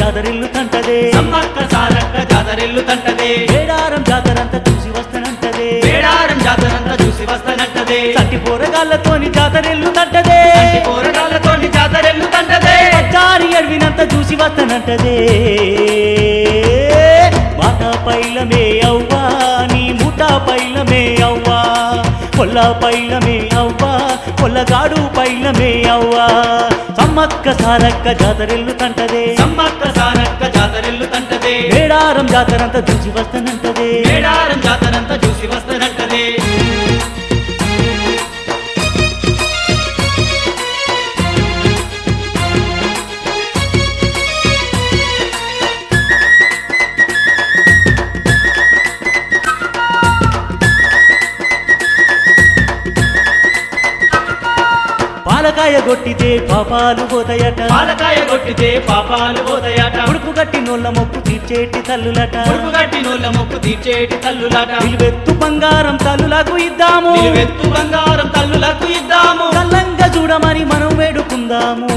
జాతరిల్లు తంటదే సమ్మక్క సారక్క జాతరెల్లు తంటదే మేడారం జాతరంతా చూసి వస్తానంటదే మేడారం జాతరంతా చూసి వస్తానంటదే సట్టి పోరగాళ్ళతోని జాతరిల్లు తంటదే పోరగాళ్ళతోని జాతరెల్లు తంటదే పచ్చారి అడవినంత చూసి వస్తానంటదే మాట పైలమే అవ్వా నీ ముఠ పైలమే అవ్వా కొల్ల పైలమే అవ్వా కొల్లగాడు పైలమే అవ్వా సమ్మక్క సారక్క జాతరెల్లు తంటదే సమ్మక్క సారక్క జాతరెల్లు తంటదే మేడారం జాతరంతా చూసి వస్తానంటదే మేడారం జాతరంతా చూసి వస్తానంటదే పాలకాయ కొట్టితే పాపాలు పోతాయట పాలకాయ కొట్టితే పాపాలు పోతాయట ఉడుపు గట్టి నోళ్ళ మొక్కు తీర్చేటి తల్లులట ఉడుపు గట్టి నోళ్ళ మొక్కు తీర్చేటి తల్లులాట నిలువెత్తు బంగారం తల్లులకు ఇద్దాము నిలువెత్తు బంగారం తల్లులకు ఇద్దాము కల్లంగా చూడమని మనం వేడుకుందాము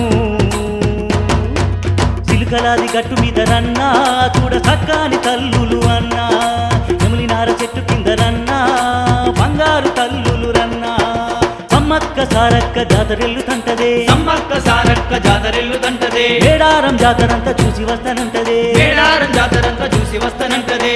చిలుకలాది గట్టు మీద రన్నా చూడ చక్కాని తల్లులు అన్నా ఎములినార చెట్టు కింద రన్నా బంగారు తల్లులు రన్నా సమ్మక్క సారక్క జాతరెల్లు తంటదే సమ్మక్క సారక్క జాతరెల్లు తంటదే మేడారం జాతరంతా చూసి వస్తానంటదే మేడారం జాతరంతా చూసి వస్తానంటదే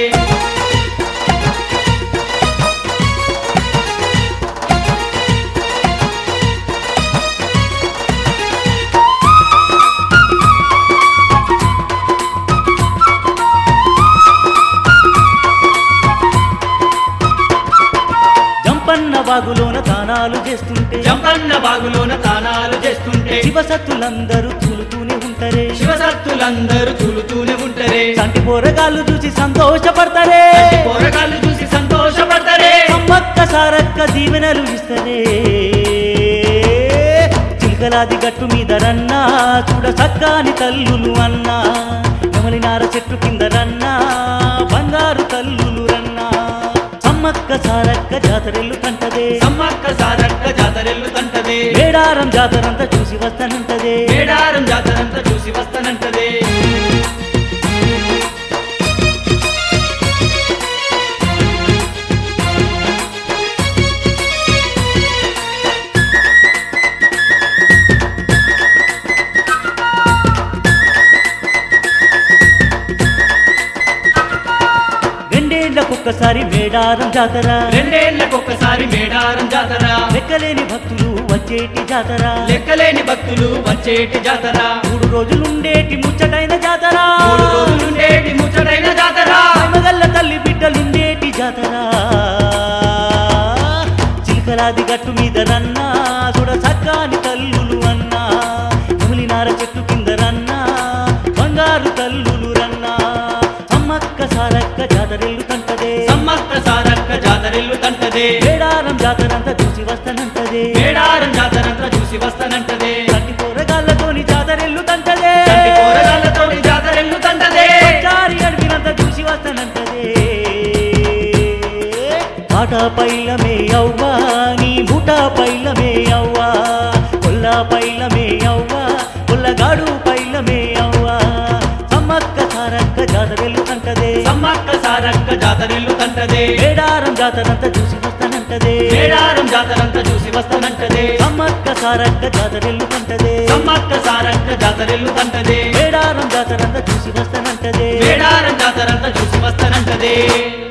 జంపన్న వాగులోన తానాలు చేస్తుంటే జంపన్న బాగులోన తానాలు చేస్తుంటే శివసత్తులందరూ తూలుతూనే ఉంటారే శివసత్తులందరూ తూలుతూనే ఉంటరే సంటి పోరగాళ్ళు చూసి సంతోషపడతారే పోరగాళ్ళు చూసి సంతోషపడతారే సమ్మక్క సారక్క దీవెనలు ఇస్తరే చిలకలాది గట్టు మీద రన్నా చూడ సక్కాని తల్లులు అన్నా నెమలినార చెట్టు కింద రన్నా బంగారు తల్లులు రన్నా సమ్మక్క సారక్క జాతరెల్లు కంటదే సమ్మక్క సారక్క జాతరెల్లు తంటదే మేడారం జాతరంతా చూసి వస్తానంటదే మేడారం జాతరంతా చూసి వస్తానంటదే రెండేళ్లకొక్కసారి మేడారం జాతర రెండేళ్లకొక్కసారి మేడారం జాతర లెక్కలేని భక్తులు వచ్చేటి జాతర లెక్కలేని భక్తులు వచ్చేటి జాతర మూడు రోజులుండేటి ముచ్చటైన జాతర మూడు రోజులుండేటి ముచ్చటైన జాతర మగల్ల తల్లి బిడ్డలుండేటి జాతర చిలకలాది గట్టు మీద రన్నా చూడ చక్కాని తల్లులు అన్నా ములినార చెట్టు కింద రన్నా బంగారు తల్లులు రన్నా సమ్మక్క సారక్క జాతరెల్లు కంటదే సమ్మక్క సారక్క జాతరెల్లు తంటదే మేడారం జాతరంతా చూసి వస్తానంటదే మేడారం జాతరంతా చూసి వస్తానంటదే కంటి కూరగాళ్ళతోని జాతరెల్లు తంటదే కంటి కూరగాళ్ళతోని జాతరెల్లు తంటదే చారి అడిగినంత చూసి వస్తానంటదే ఆట పైలమే అవ్వా నీ ముఠ పైలమే అవ్వా కొల్ల పైలమే అవ్వా కొల్లగాడు పైలమే అవ్వా సమ్మక్క సారక్క జాతరెల్లు కంటదే సమ్మక్క సారక్క జాతరెల్లు తంటదే మేడారం జాతరంతా చూసి వస్తానంటదే మేడారం జాతరంతా చూసి వస్తానంటదే సమ్మక్క సారక్క జాతరెల్లు కంటదే సమ్మక్క సారక్క జాతరెల్లు తంటదే మేడారం జాతరంతా చూసి వస్తానంటదే మేడారం జాతరంతా చూసి వస్తానంటదే